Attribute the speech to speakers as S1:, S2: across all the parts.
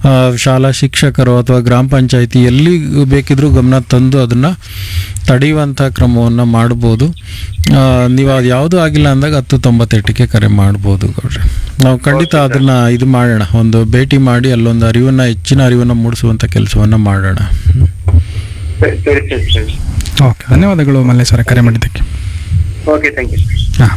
S1: ಆ, ಶಾಲಾ ಶಿಕ್ಷಕರು ಅಥವಾ ಗ್ರಾಮ ಪಂಚಾಯತಿ ಎಲ್ಲಿ ಬೇಕಿದ್ರೂ ಗಮನ ತಂದು ಅದನ್ನ ತಡೆಯುವಂಥ ಕ್ರಮವನ್ನು ಮಾಡ್ಬೋದು ಆ, ನೀವು ಅದು ಯಾವುದೂ ಆಗಿಲ್ಲ ಅಂದಾಗ ಹತ್ತು ತೊಂಬತ್ತೆಂಟಕ್ಕೆ ಕರೆ ಮಾಡ್ಬೋದು ಗೌಡ್ರೆ ನಾವು ಖಂಡಿತ ಅದನ್ನ ಇದು ಮಾಡೋಣ ಒಂದು ಭೇಟಿ ಮಾಡಿ ಅಲ್ಲೊಂದು ಅರಿವನ್ನ ಹೆಚ್ಚಿನ ಅರಿವನ್ನ ಮೂಡಿಸುವಂಥ ಕೆಲಸವನ್ನ ಮಾಡೋಣ
S2: ಸರಿ ಸರಿ ಸರಿ ಸರಿ
S3: ಓಕೆ ಧನ್ಯವಾದಗಳು ಮಲ್ಲೇಶ್ವರ ಕರೆ ಮಾಡಿದ್ದಕ್ಕೆ
S2: ಓಕೆ ಥ್ಯಾಂಕ್ ಯು
S3: ಹಾಂ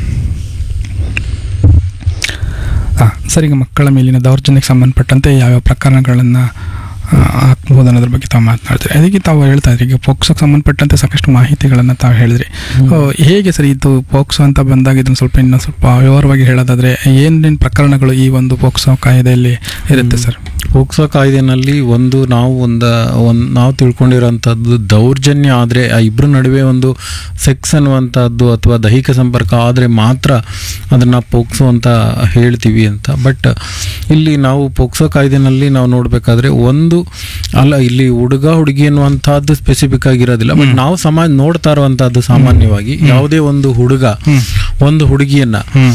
S3: ಹಾಂ ಸರ್ ಈಗ ಮಕ್ಕಳ ಮೇಲಿನ ದೌರ್ಜನ್ಯಕ್ಕೆ ಸಂಬಂಧಪಟ್ಟಂತೆ ಯಾವ್ಯಾವ ಪ್ರಕರಣಗಳನ್ನು ಹಾಕ್ಬೋದು ಅನ್ನೋದ್ರ ಬಗ್ಗೆ ತಾವು ಮಾತನಾಡ್ತೀರಿ ಅದಕ್ಕೆ ತಾವು ಹೇಳ್ತಾ ಇದ್ರಿ ಈಗ ಪೋಕ್ಸೋಗೆ ಸಂಬಂಧಪಟ್ಟಂತೆ ಸಾಕಷ್ಟು ಮಾಹಿತಿಗಳನ್ನು ತಾವು ಹೇಳಿದ್ರಿ ಆ, ಹೇಗೆ ಸರ್ ಇದು ಪೋಕ್ಸೋ ಅಂತ ಬಂದಾಗ ಇದನ್ನು ಸ್ವಲ್ಪ ಇನ್ನೂ ಸ್ವಲ್ಪ ವಿವರವಾಗಿ ಹೇಳೋದಾದ್ರೆ ಏನೇನು ಪ್ರಕರಣಗಳು ಈ ಒಂದು ಪೋಕ್ಸೋ ಕಾಯ್ದೆಯಲ್ಲಿ ಇರುತ್ತೆ ಸರ್
S1: ಪೋಕ್ಸೋ ಕಾಯ್ದೆನಲ್ಲಿ ಒಂದು ನಾವು ಒಂದು ಒಂದು ನಾವು ತಿಳ್ಕೊಂಡಿರೋಂಥದ್ದು ದೌರ್ಜನ್ಯ ಆದರೆ ಆ ಇಬ್ಬರ ನಡುವೆ ಒಂದು ಸೆಕ್ಸ್ ಅನ್ನುವಂಥದ್ದು ಅಥವಾ ದೈಹಿಕ ಸಂಪರ್ಕ ಆದರೆ ಮಾತ್ರ ಅದನ್ನು ಪೋಕ್ಸೋ ಅಂತ ಹೇಳ್ತೀವಿ ಅಂತ ಬಟ್ ಇಲ್ಲಿ ನಾವು ಪೋಕ್ಸೋ ಕಾಯ್ದೆನಲ್ಲಿ ನಾವು ನೋಡಬೇಕಾದ್ರೆ ಒಂದು ಅಲ್ಲ ಇಲ್ಲಿ ಹುಡುಗ ಹುಡುಗಿ ಅನ್ನುವಂಥದ್ದು ಸ್ಪೆಸಿಫಿಕ್ ಆಗಿರೋದಿಲ್ಲ ಬಟ್ ನಾವು ಸಮಾಜ ನೋಡ್ತಾ ಇರುವಂಥದ್ದು ಸಾಮಾನ್ಯವಾಗಿ ಯಾವುದೇ ಒಂದು ಹುಡುಗ ಒಂದು ಹುಡುಗಿಯನ್ನ
S3: ಹ್ಞೂ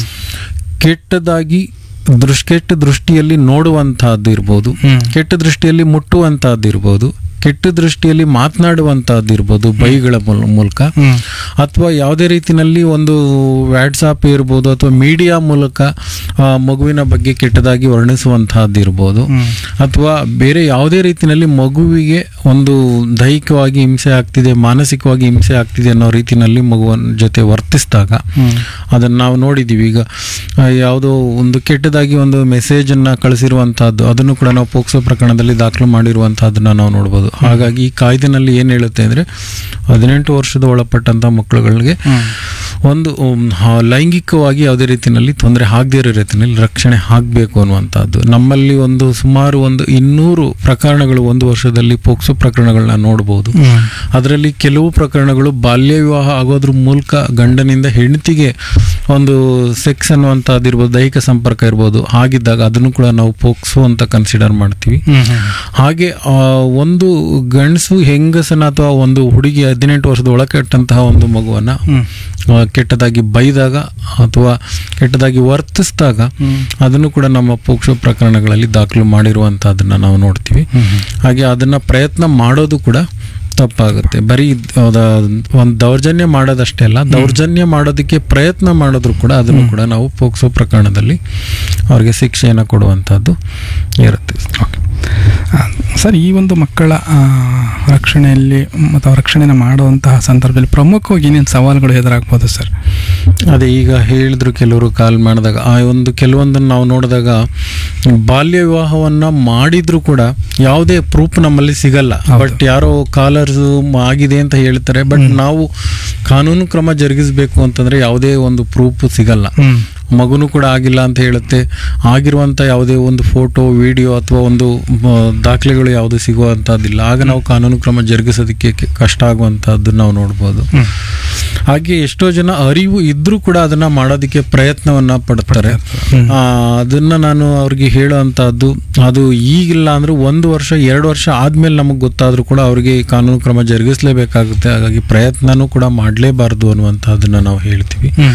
S1: ಕೆಟ್ಟದಾಗಿ ದೃಶ್ ಕೆಟ್ಟ ದೃಷ್ಟಿಯಲ್ಲಿ ನೋಡುವಂತಹದ್ದು ಇರ್ಬೋದು
S3: ಹ್ಮ್.
S1: ಕೆಟ್ಟ ದೃಷ್ಟಿಯಲ್ಲಿ ಮುಟ್ಟುವಂತಹದ್ದು ಇರ್ಬೋದು ಕೆಟ್ಟ ದೃಷ್ಟಿಯಲ್ಲಿ ಮಾತನಾಡುವಂತಹದ್ದು ಇರ್ಬೋದು ಬೈಗಳ ಮೂಲ- ಮೂಲಕ
S3: ಹ್ಞೂ
S1: ಅಥವಾ ಯಾವುದೇ ರೀತಿನಲ್ಲಿ ಒಂದು ವ್ಯಾಟ್ಸಾಪ್ ಇರ್ಬೋದು ಅಥವಾ ಮೀಡಿಯಾ ಮೂಲಕ ಆ, ಮಗುವಿನ ಬಗ್ಗೆ ಕೆಟ್ಟದಾಗಿ ವರ್ಣಿಸುವಂತಹದ್ದು ಇರ್ಬೋದು
S3: ಹ್ಞೂ
S1: ಅಥವಾ ಬೇರೆ ಯಾವುದೇ ರೀತಿಯಲ್ಲಿ ಮಗುವಿಗೆ ಒಂದು ದೈಹಿಕವಾಗಿ ಹಿಂಸೆ ಆಗ್ತಿದೆ ಮಾನಸಿಕವಾಗಿ ಹಿಂಸೆ ಆಗ್ತಿದೆ ಅನ್ನೋ ರೀತಿನಲ್ಲಿ ಮಗುವಿನ ಜೊತೆ ವರ್ತಿಸಿದಾಗ
S3: ಹ್ಞೂ
S1: ಅದನ್ನು ನಾವು ನೋಡಿದ್ದೀವಿ ಈಗ ಆ, ಯಾವುದೋ ಒಂದು ಕೆಟ್ಟದಾಗಿ ಒಂದು ಮೆಸೇಜನ್ನು ಕಳಿಸಿರುವಂತಹದ್ದು ಅದನ್ನು ಕೂಡ ನಾವು ಪೋಕ್ಸೋ ಪ್ರಕರಣದಲ್ಲಿ ದಾಖಲು ಮಾಡಿರುವಂತಹದ್ದನ್ನ ನಾವು ನೋಡ್ಬೋದು ಹಾಗಾಗಿ ಈ ಕಾಯ್ದೆನಲ್ಲಿ ಏನು ಹೇಳುತ್ತೆ ಅಂದರೆ ಹದಿನೆಂಟು ವರ್ಷದ ಒಳಪಟ್ಟಂಥ ಮಕ್ಕಳುಗಳಿಗೆ
S3: ಹ್ಞೂ
S1: ಒಂದು ಉಮ್, ಹ- ಲೈಂಗಿಕವಾಗಿ ಯಾವುದೇ ರೀತಿಯಲ್ಲಿ ತೊಂದರೆ ಆಗದೇ ಇರೋ ರೀತಿಯಲ್ಲಿ ರಕ್ಷಣೆ ಆಗಬೇಕು ಅನ್ನುವಂಥದ್ದು ನಮ್ಮಲ್ಲಿ ಒಂದು ಸುಮಾರು ಒಂದು ಇನ್ನೂರು ಪ್ರಕರಣಗಳು ಒಂದು ವರ್ಷದಲ್ಲಿ ಪೋಕ್ಸೋ ಪ್ರಕರಣಗಳನ್ನ ನೋಡ್ಬೋದು
S3: ಹ್ಞೂ
S1: ಅದರಲ್ಲಿ ಕೆಲವು ಪ್ರಕರಣಗಳು ಬಾಲ್ಯ ವಿವಾಹ ಆಗೋದ್ರ ಮೂಲಕ ಗಂಡನಿಂದ ಹೆಂಡತಿಗೆ ಒಂದು ಸೆಕ್ಸ್ ಅನ್ನುವಂಥದ್ದು ಇರ್ಬೋದು ದೈಹಿಕ ಸಂಪರ್ಕ ಇರ್ಬೋದು ಆಗಿದ್ದಾಗ ಅದನ್ನು ಕೂಡ ನಾವು ಪೋಕ್ಸೋ ಅಂತ ಕನ್ಸಿಡರ್ ಮಾಡ್ತೀವಿ
S3: ಹ್ಞೂ ಹ್ಞೂ
S1: ಹಾಗೆ ಆ, ಒಂದು ಗಂಡಸು ಹೆಂಗಸನ ಅಥವಾ ಒಂದು ಹುಡುಗಿ ಹದಿನೆಂಟು ವರ್ಷದ ಒಳಕೆಟ್ಟಂತಹ ಒಂದು ಮಗುವನ್ನ
S3: ಹ್ಞೂ
S1: ಆ, ಕೆಟ್ಟದಾಗಿ ಬೈದಾಗ ಅಥವಾ ಕೆಟ್ಟದಾಗಿ ವರ್ತಿಸಿದಾಗ
S3: ಹ್ಮ್.
S1: ಅದನ್ನು ಕೂಡ ನಮ್ಮ ಪೋಕ್ಸೋ ಪ್ರಕರಣಗಳಲ್ಲಿ ದಾಖಲು ಮಾಡಿರುವಂತಹದನ್ನ ನಾವು ನೋಡ್ತೀವಿ ಹಾಗೆ ಅದನ್ನ ಪ್ರಯತ್ನ ಮಾಡೋದು ಕೂಡ ತಪ್ಪಾಗುತ್ತೆ ಬರೀ ಒಂದು ದೌರ್ಜನ್ಯ ಮಾಡೋದಷ್ಟೇ ಅಲ್ಲ ದೌರ್ಜನ್ಯ ಮಾಡೋದಕ್ಕೆ ಪ್ರಯತ್ನ ಮಾಡಿದ್ರು ಕೂಡ ಅದನ್ನು ಕೂಡ ನಾವು ಪೋಕ್ಸೋ ಪ್ರಕರಣದಲ್ಲಿ ಅವ್ರಿಗೆ ಶಿಕ್ಷೆಯನ್ನು ಕೊಡುವಂತಹದ್ದು ಇರುತ್ತೆ
S3: ಓಕೆ ಆ, ಸರ್ ಈ ಒಂದು ಮಕ್ಕಳ ಆ, ರಕ್ಷಣೆಯಲ್ಲಿ ಮತ್ತು ಅವ್ರ ರಕ್ಷಣೆನ ಮಾಡುವಂತಹ ಸಂದರ್ಭದಲ್ಲಿ ಪ್ರಮುಖವಾಗಿ ಏನೇನು ಸವಾಲುಗಳು ಎದುರಾಗ್ಬೋದು ಸರ್
S1: ಅದೇ ಈಗ ಹೇಳಿದ್ರು ಕೆಲವರು ಕಾಲ್ ಮಾಡಿದಾಗ ಆ ಒಂದು ಕೆಲವೊಂದನ್ನು ನಾವು ನೋಡಿದಾಗ ಬಾಲ್ಯ ವಿವಾಹವನ್ನ ಮಾಡಿದ್ರು ಕೂಡ ಯಾವುದೇ ಪ್ರೂಫ್ ನಮ್ಮಲ್ಲಿ ಸಿಗಲ್ಲ
S3: ಹೌದು.
S1: ಬಟ್ ಯಾರೋ ಕಾಲರ್ಸ್ ಆಗಿದೆ ಅಂತ ಹೇಳ್ತಾರೆ ಬಟ್ ನಾವು ಕಾನೂನು ಕ್ರಮ ಜರುಗಿಸಬೇಕು ಅಂತಂದ್ರೆ ಯಾವುದೇ ಒಂದು ಪ್ರೂಫ್ ಸಿಗಲ್ಲ
S3: ಹ್ಞೂ
S1: ಮಗುನು ಕೂಡ ಆಗಿಲ್ಲ ಅಂತ ಹೇಳುತ್ತೆ ಆಗಿರುವಂಥ ಯಾವುದೇ ಒಂದು ಫೋಟೋ ವಿಡಿಯೋ ಅಥವಾ ಒಂದು ಮ, ದಾಖಲೆಗಳು ಯಾವುದು ಸಿಗುವಂಥದ್ದಿಲ್ಲ ಆಗ ನಾವು ಕಾನೂನು ಕ್ರಮ ಜರುಗಿಸೋದಕ್ಕೆ ಕೆ- ಕಷ್ಟ ಆಗುವಂಥದ್ದು ನಾವು ನೋಡ್ಬೋದು
S3: ಹ್ಞೂ
S1: ಹಾಗೆ ಎಷ್ಟೋ ಜನ ಅರಿವು ಇದ್ರೂ ಕೂಡ ಅದನ್ನ ಮಾಡೋದಕ್ಕೆ ಪ್ರಯತ್ನವನ್ನ ಪಡ್ತಾರೆ
S3: ಹ್ಮ್.
S1: ಆ, ಅದನ್ನ ನಾನು ಅವ್ರಿಗೆ ಹೇಳುವಂತಹದ್ದು ಅದು ಈಗಿಲ್ಲ ಅಂದ್ರೆ ಒಂದು ವರ್ಷ ಎರಡು ವರ್ಷ ಆದ್ಮೇಲೆ ನಮಗೆ ಗೊತ್ತಾದ್ರೂ ಕೂಡ ಅವ್ರಿಗೆ ಈ ಕಾನೂನು ಕ್ರಮ ಜರುಗಿಸಲೇಬೇಕಾಗುತ್ತೆ ಹಾಗಾಗಿ ಪ್ರಯತ್ನನೂ ಕೂಡ ಮಾಡಲೇಬಾರ್ದು ಅನ್ನುವಂಥದ್ದನ್ನ ನಾವು ಹೇಳ್ತೀವಿ
S3: ಹ್ಞೂ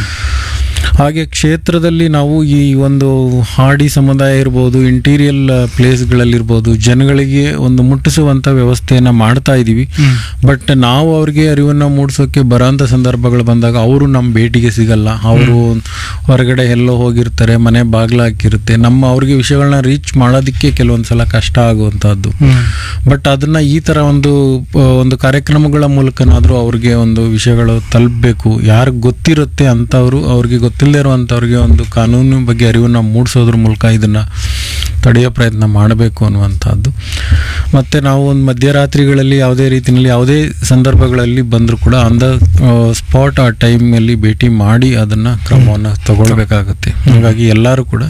S1: ಹಾಗೆ ಕ್ಷೇತ್ರದಲ್ಲಿ ನಾವು ಈ ಒಂದು ಹಾಡಿ ಸಮುದಾಯ ಇರ್ಬೋದು ಇಂಟೀರಿಯಲ್ ಪ್ಲೇಸ್ಗಳಲ್ಲಿರ್ಬೋದು ಜನಗಳಿಗೆ ಒಂದು ಮುಟ್ಟಿಸುವಂಥ ವ್ಯವಸ್ಥೆಯನ್ನು ಮಾಡ್ತಾ ಇದ್ದೀವಿ
S3: ಹ್ಮ್.
S1: ಬಟ್ ನಾವು ಅವ್ರಿಗೆ ಅರಿವನ್ನು ಮೂಡಿಸೋಕೆ ಬರೋಂಥ ಸಂದರ್ಭಗಳು ಬಂದಾಗ ಅವರು ನಮ್ಮ ಭೇಟಿಗೆ ಸಿಗಲ್ಲ ಅವರು ಹೊರಗಡೆ ಎಲ್ಲೋ ಹೋಗಿರ್ತಾರೆ ಮನೆ ಬಾಗಿಲು ಹಾಕಿರುತ್ತೆ ನಮ್ಮ ಅವ್ರಿಗೆ ವಿಷಯಗಳನ್ನ ರೀಚ್ ಮಾಡೋದಕ್ಕೆ ಕೆಲವೊಂದು ಸಲ ಕಷ್ಟ ಆಗುವಂಥದ್ದು
S3: ಹ್ಞೂ
S1: ಬಟ್ ಅದನ್ನ ಈ ತರ ಒಂದು ಆ, ಒಂದು ಕಾರ್ಯಕ್ರಮಗಳ ಮೂಲಕನಾದ್ರೂ ಅವ್ರಿಗೆ ಒಂದು ವಿಷಯಗಳು ತಲುಪಬೇಕು ಯಾರಿಗೆ ಗೊತ್ತಿರುತ್ತೆ ಅಂತವ್ರು ಅವ್ರಿಗೆ ಗೊತ್ತಿಲ್ಲದೆ ಇರುವಂಥವ್ರಿಗೆ ಒಂದು ಕಾನೂನು ಬಗ್ಗೆ ಅರಿವನ್ನ ಮೂಡಿಸೋದ್ರ ಮೂಲಕ ಇದನ್ನ ತಡೆಯೋ ಪ್ರಯತ್ನ ಮಾಡಬೇಕು ಅನ್ನುವಂಥದ್ದು ಮತ್ತೆ ನಾವು ಒಂದು ಮಧ್ಯರಾತ್ರಿಗಳಲ್ಲಿ ಯಾವುದೇ ರೀತಿಯಲ್ಲಿ ಯಾವುದೇ ಸಂದರ್ಭಗಳಲ್ಲಿ ಬಂದರೂ ಕೂಡ ಆನ್ ದ ಸ್ಪಾಟ್ ಆ ಟೈಮಲ್ಲಿ ಭೇಟಿ ಮಾಡಿ ಅದನ್ನ ಕ್ರಮವನ್ನು ತಗೊಳ್ಬೇಕಾಗುತ್ತೆ ಹಾಗಾಗಿ ಎಲ್ಲರೂ ಕೂಡ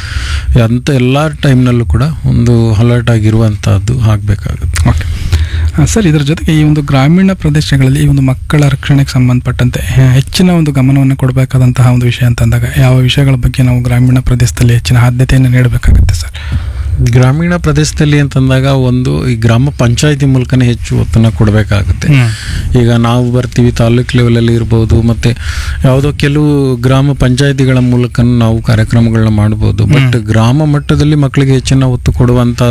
S1: ಅಂಥ ಎಲ್ಲ ಟೈಮ್ನಲ್ಲೂ ಕೂಡ ಒಂದು ಅಲರ್ಟ್ ಆಗಿರುವಂತಹದ್ದು ಆಗಬೇಕಾಗುತ್ತೆ
S3: ಓಕೆ ಆ, ಸರ್ ಇದರ ಜೊತೆಗೆ ಈ ಒಂದು ಗ್ರಾಮೀಣ ಪ್ರದೇಶಗಳಲ್ಲಿ ಈ ಒಂದು ಮಕ್ಕಳ ರಕ್ಷಣೆಗೆ ಸಂಬಂಧಪಟ್ಟಂತೆ ಆ, ಹೆಚ್ಚಿನ ಒಂದು ಗಮನವನ್ನು ಕೊಡಬೇಕಾದಂತಹ ಒಂದು ವಿಷಯ ಅಂತಂದಾಗ ಯಾವ ವಿಷಯಗಳ ಬಗ್ಗೆ ನಾವು ಗ್ರಾಮೀಣ ಪ್ರದೇಶದಲ್ಲಿ ಹೆಚ್ಚಿನ ಆದ್ಯತೆಯನ್ನು ನೀಡಬೇಕಾಗುತ್ತೆ ಸರ್
S1: ಗ್ರಾಮೀಣ ಪ್ರದೇಶದಲ್ಲಿ ಅಂತಂದಾಗ ಒಂದು ಈ ಗ್ರಾಮ ಪಂಚಾಯತಿ ಮೂಲಕನೇ ಹೆಚ್ಚು ಒತ್ತನ್ನು ಕೊಡಬೇಕಾಗುತ್ತೆ ಈಗ ನಾವು ಬರ್ತೀವಿ ತಾಲೂಕ್ ಲೆವೆಲಲ್ಲಿ ಇರ್ಬೋದು ಮತ್ತೆ ಯಾವುದೋ ಕೆಲವು ಗ್ರಾಮ ಪಂಚಾಯತಿಗಳ ಮೂಲಕ ನಾವು ಕಾರ್ಯಕ್ರಮಗಳನ್ನ ಮಾಡ್ಬೋದು ಬಟ್ ಗ್ರಾಮ ಮಟ್ಟದಲ್ಲಿ ಮಕ್ಕಳಿಗೆ ಹೆಚ್ಚಿನ ಒತ್ತು ಕೊಡುವಂತ